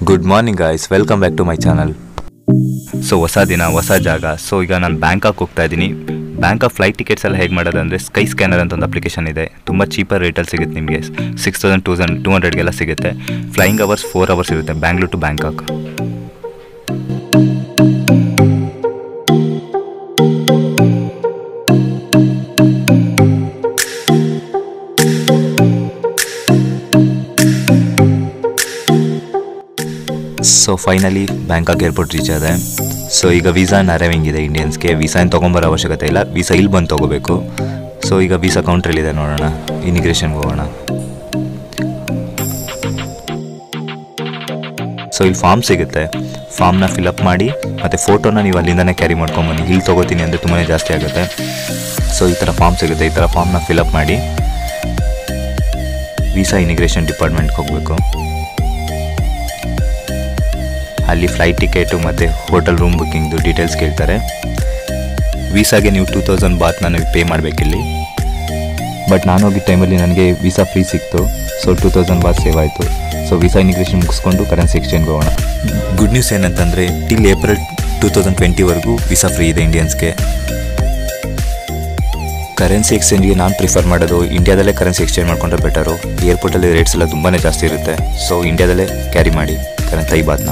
good morning guys welcome back to my channel so ಹೊಸ ದಿನ ಹೊಸ ಜಾಗ ಸೊ ಈಗ ನಾನು ಬ್ಯಾಂಕಾಕ್ ಹೋಗ್ತಾ ಇದ್ದೀನಿ ಬ್ಯಾಂಕಾಕ್ ಫ್ಲೈಟ್ ಟಿಕೆಟ್ಸ್ ಎಲ್ಲ ಹೇಗೆ ಮಾಡೋದಂದರೆ ಸ್ಕೈ ಸ್ಕ್ಯಾನರ್ ಅಂತ ಒಂದು ಅಪ್ಲಿಕೇಶನ್ ಇದೆ ತುಂಬ ಚೀಪರ್ ರೇಟಲ್ಲಿ ಸಿಗುತ್ತೆ ನಿಮಗೆ six thousand two thousand two ಹಂಡ್ರೆಡ್ಗೆಲ್ಲ ಸಿಗುತ್ತೆ ಫ್ಲೈಯಿಂಗ್ ಅವರ್ಸ್ ಫೋರ್ ಅವರ್ಸ್ ಇರುತ್ತೆ Bangalore to Bangkok so finally Bangkok airport reach ಆದೆ ಸೊ ಈಗ ವೀಸಾ ಅರೈವಿಂಗ್ ಇದೆ ಇಂಡಿಯನ್ಸ್ಗೆ ವೀಸಾ ಏನು ತೊಗೊಂಬರೋ ಅವಶ್ಯಕತೆ ಇಲ್ಲ ವೀಸಾ ಇಲ್ಲಿ ಬಂದು ತೊಗೋಬೇಕು ಸೊ ಈಗ ವೀಸಾ ಕೌಂಟ್ರಲ್ಲಿದೆ ನೋಡೋಣ ಇಮಿಗ್ರೇಷನ್ಗೆ ಹೋಗೋಣ ಸೊ ಇಲ್ಲಿ ಫಾರ್ಮ್ ಸಿಗುತ್ತೆ ಫಾರ್ಮ್ನ ಫಿಲಪ್ ಮಾಡಿ ಮತ್ತು ಫೋಟೋನ ನೀವು ಅಲ್ಲಿಂದನೇ ಕ್ಯಾರಿ ಮಾಡ್ಕೊಂಬನ್ನಿ ಇಲ್ಲಿ ತೊಗೋತೀನಿ ಅಂದರೆ ತುಂಬಾ ಜಾಸ್ತಿ ಆಗುತ್ತೆ ಸೊ ಈ ಥರ ಫಾರ್ಮ್ ಸಿಗುತ್ತೆ ಈ ಥರ ಫಾರ್ಮ್ನ ಫಿಲಪ್ ಮಾಡಿ ವೀಸಾ ಇಮಿಗ್ರೇಷನ್ ಡಿಪಾರ್ಟ್ಮೆಂಟ್ಗೆ ಹೋಗಬೇಕು ಅಲ್ಲಿ ಫ್ಲೈಟ್ ಟಿಕೆಟು ಮತ್ತು ಹೋಟೆಲ್ ರೂಮ್ ಬುಕ್ಕಿಂಗ್ದು ಡೀಟೇಲ್ಸ್ ಕೇಳ್ತಾರೆ ವೀಸಾಗೆ ನೀವು ಟೂ ತೌಸಂಡ್ ಬಾತ್ನ ನೀವು ಪೇ ಮಾಡಬೇಕಿಲ್ಲಿ ಬಟ್ ನಾನು ಹೋಗಿದ್ದ ಟೈಮಲ್ಲಿ ನನಗೆ ವೀಸಾ ಫ್ರೀ ಸಿಕ್ತು so two thousand baht save ಆಯಿತು ಸೊ ವೀಸಾ ಇಮಿಗ್ರೇಷನ್ ಮುಗಿಸ್ಕೊಂಡು ಕರೆನ್ಸಿ ಎಕ್ಸ್ಚೇಂಜ್ಗೆ ಹೋಗೋಣ ಗುಡ್ ನ್ಯೂಸ್ ಏನಂತಂದರೆ ಟಿಲ್ ಏಪ್ರಿಲ್ ಟೂ ತೌಸಂಡ್ ಟ್ವೆಂಟಿವರೆಗೂ ವೀಸಾ ಫ್ರೀ ಇದೆ ಇಂಡಿಯನ್ಸ್ಗೆ ಕರೆನ್ಸಿ ಎಕ್ಸ್ಚೇಂಜ್ಗೆ ನಾನು ಪ್ರಿಫರ್ ಮಾಡೋದು ಇಂಡಿಯಾದಲ್ಲೇ ಕರೆನ್ಸಿ ಎಕ್ಸ್ಚೇಂಜ್ ಮಾಡ್ಕೊಂಡ್ರೆ ಬೆಟರು ಏರ್ಪೋರ್ಟಲ್ಲಿ ರೇಟ್ಸ್ ಎಲ್ಲ ತುಂಬಾ ಜಾಸ್ತಿ ಇರುತ್ತೆ ಸೊ ಇಂಡಿಯಾದಲ್ಲೇ ಕ್ಯಾರಿ ಮಾಡಿ ಕರೆನ್ ತೈ ಬಾತ್ನ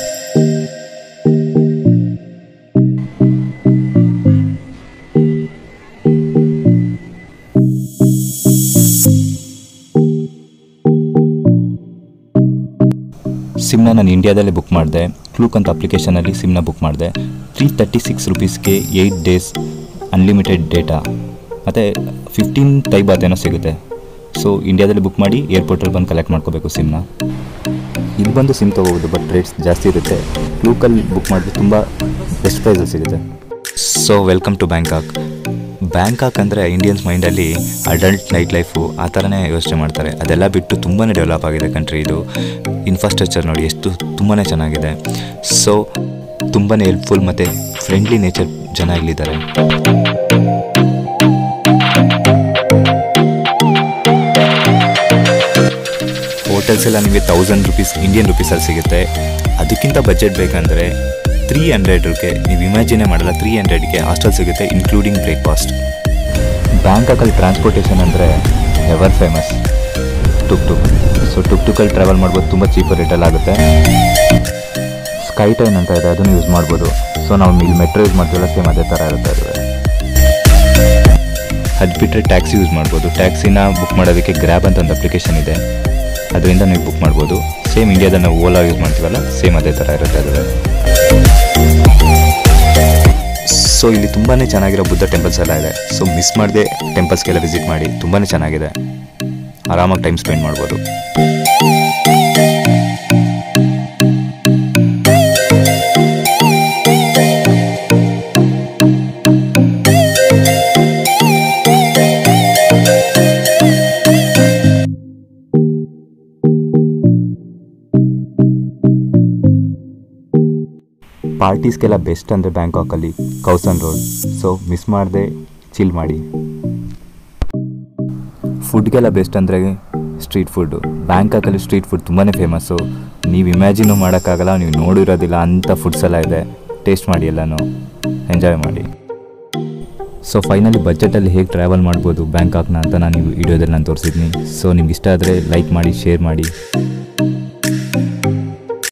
ಸಿಮ್ನ ನಾನು ಇಂಡಿಯಾದಲ್ಲೇ ಬುಕ್ ಮಾಡಿದೆ ಕ್ಲೂಕ್ ಅಂತ ಅಪ್ಲಿಕೇಶನಲ್ಲಿ ಸಿಮ್ನ ಬುಕ್ ಮಾಡಿದೆ ತ್ರೀ ತರ್ಟಿ ಸಿಕ್ಸ್ ರುಪೀಸ್ಗೆ ಏಯ್ಟ್ ಡೇಸ್ ಅನ್ಲಿಮಿಟೆಡ್ ಡೇಟಾ ಮತ್ತು ಫಿಫ್ಟೀನ್ ಟೈಬಾತ್ ಏನೋ ಸಿಗುತ್ತೆ ಸೊ ಇಂಡಿಯಾದಲ್ಲಿ ಬುಕ್ ಮಾಡಿ ಏರ್ಪೋರ್ಟಲ್ಲಿ ಬಂದು ಕಲೆಕ್ಟ್ ಮಾಡ್ಕೋಬೇಕು ಸಿಮ್ನ ಇಲ್ಲಿ ಬಂದು ಸಿಮ್ ತೊಗೋಬೋದು ಬಟ್ ರೇಟ್ಸ್ ಜಾಸ್ತಿ ಇರುತ್ತೆ ಕ್ಲೂಕಲ್ಲಿ ಬುಕ್ ಮಾಡಿದ್ರೆ ತುಂಬ ಬೆಸ್ಟ್ ಪ್ರೈಸಲ್ಲಿ ಸಿಗುತ್ತೆ so welcome to Bangkok Bangkok ಅಂದರೆ ಇಂಡಿಯನ್ಸ್ ಮೈಂಡಲ್ಲಿ ಅಡಲ್ಟ್ ನೈಟ್ ಲೈಫು ಆ ಥರನೇ ಯೋಚನೆ ಮಾಡ್ತಾರೆ ಅದೆಲ್ಲ ಬಿಟ್ಟು ತುಂಬಾ ಡೆವಲಪ್ ಆಗಿದೆ ಕಂಟ್ರಿ ಇದು ಇನ್ಫ್ರಾಸ್ಟ್ರಕ್ಚರ್ ನೋಡಿ ಎಷ್ಟು ತುಂಬಾ ಚೆನ್ನಾಗಿದೆ ಸೊ ತುಂಬಾ ಹೆಲ್ಪ್ಫುಲ್ ಮತ್ತು ಫ್ರೆಂಡ್ಲಿ ನೇಚರ್ ಜನ ಇಲ್ಲಿದ್ದಾರೆ ಹೋಟೆಲ್ಸ್ ಎಲ್ಲ ನಿಮಗೆ ತೌಸಂಡ್ ರುಪೀಸ್ ಇಂಡಿಯನ್ ರುಪೀಸಲ್ಲಿ ಸಿಗುತ್ತೆ ಅದಕ್ಕಿಂತ ಬಜೆಟ್ ಬೇಕಂದರೆ ತ್ರೀ ಹಂಡ್ರೆಡ್ಗೆ ನೀವು ಇಮ್ಯಾಜಿನೇ ಮಾಡಲ್ಲ ತ್ರೀ ಹಂಡ್ರೆಡ್ಗೆ ಹಾಸ್ಟೆಲ್ ಸಿಗುತ್ತೆ ಇನ್ಕ್ಲೂಡಿಂಗ್ ಬ್ರೇಕ್ಫಾಸ್ಟ್ ಬ್ಯಾಂಕಾಕಲ್ಲಿ ಟ್ರಾನ್ಸ್ಪೋರ್ಟೇಷನ್ ಅಂದರೆ ever famous tuk tuk so tuk ಟುಕಲ್ಲಿ ಟ್ರಾವೆಲ್ ಮಾಡ್ಬೋದು ತುಂಬ ಚೀಪರ್ ರೇಟಲ್ಲಿ ಆಗುತ್ತೆ ಸ್ಕೈ ಟೈನ್ ಅಂತ ಇದೆ ಅದನ್ನು ಯೂಸ್ ಮಾಡ್ಬೋದು ಸೊ ನಾವು ಇಲ್ಲಿ ಮೆಟ್ರೋ ಯೂಸ್ ಮಾಡ್ತೀವಲ್ಲ ಸೇಮ್ ಅದೇ ಥರ ಇರುತ್ತೆ ಅದು ಅದು ಬಿಟ್ಟರೆ ಟ್ಯಾಕ್ಸಿ ಯೂಸ್ ಮಾಡ್ಬೋದು ಟ್ಯಾಕ್ಸಿನ ಬುಕ್ ಮಾಡೋದಕ್ಕೆ ಗ್ರ್ಯಾಬ್ ಅಂತ ಒಂದು ಅಪ್ಲಿಕೇಶನ್ ಇದೆ ಅದರಿಂದ ನೀವು ಬುಕ್ ಮಾಡ್ಬೋದು ಸೇಮ್ ಇಂಡಿಯಾದಲ್ಲಿ ನಾವು ಓಲಾ ಯೂಸ್ ಮಾಡ್ತೀವಲ್ಲ ಸೇಮ್ ಅದೇ ಥರ ಇರುತ್ತೆ ಅದು ಸೊ ಇಲ್ಲಿ ತುಂಬಾ ಚೆನ್ನಾಗಿರೋ ಬುದ್ಧ ಟೆಂಪಲ್ಸ್ ಎಲ್ಲ ಇದೆ ಸೊ ಮಿಸ್ ಮಾಡದೆ ಟೆಂಪಲ್ಸ್ಗೆಲ್ಲ ವಿಸಿಟ್ ಮಾಡಿ ತುಂಬಾ ಚೆನ್ನಾಗಿದೆ ಆರಾಮಾಗಿ ಟೈಮ್ ಸ್ಪೆಂಡ್ ಮಾಡ್ಬೋದು ಪಾರ್ಟೀಸ್ಗೆಲ್ಲ ಬೆಸ್ಟ್ ಅಂದರೆ ಬ್ಯಾಂಕಾಕಲ್ಲಿ ಕೌಸನ್ ರೋಡ್ ಸೊ ಮಿಸ್ ಮಾಡದೆ ಚಿಲ್ ಮಾಡಿ ಫುಡ್ಗೆಲ್ಲ ಬೆಸ್ಟ್ ಅಂದರೆ ಸ್ಟ್ರೀಟ್ ಫುಡ್ಡು ಬ್ಯಾಂಕಾಕಲ್ಲಿ ಸ್ಟ್ರೀಟ್ ಫುಡ್ ತುಂಬಾ ಫೇಮಸ್ಸು ನೀವು ಇಮ್ಯಾಜಿನು ಮಾಡೋಕ್ಕಾಗಲ್ಲ ನೀವು ನೋಡಿರೋದಿಲ್ಲ ಅಂಥ ಫುಡ್ಸ್ ಎಲ್ಲ ಇದೆ ಟೇಸ್ಟ್ ಮಾಡಿ ಎಲ್ಲನೂ ಎಂಜಾಯ್ ಮಾಡಿ ಸೊ ಫೈನಲಿ ಬಜೆಟಲ್ಲಿ ಹೇಗೆ ಟ್ರಾವೆಲ್ ಮಾಡ್ಬೋದು ಬ್ಯಾಂಕಾಕ್ನ ಅಂತ ನಾನು ಈ ವಿಡಿಯೋದಲ್ಲಿ ನಾನು ತೋರಿಸಿದ್ದೀನಿ ಸೊ ನಿಮ್ಗೆ ಇಷ್ಟ ಆದರೆ ಲೈಕ್ ಮಾಡಿ ಶೇರ್ ಮಾಡಿ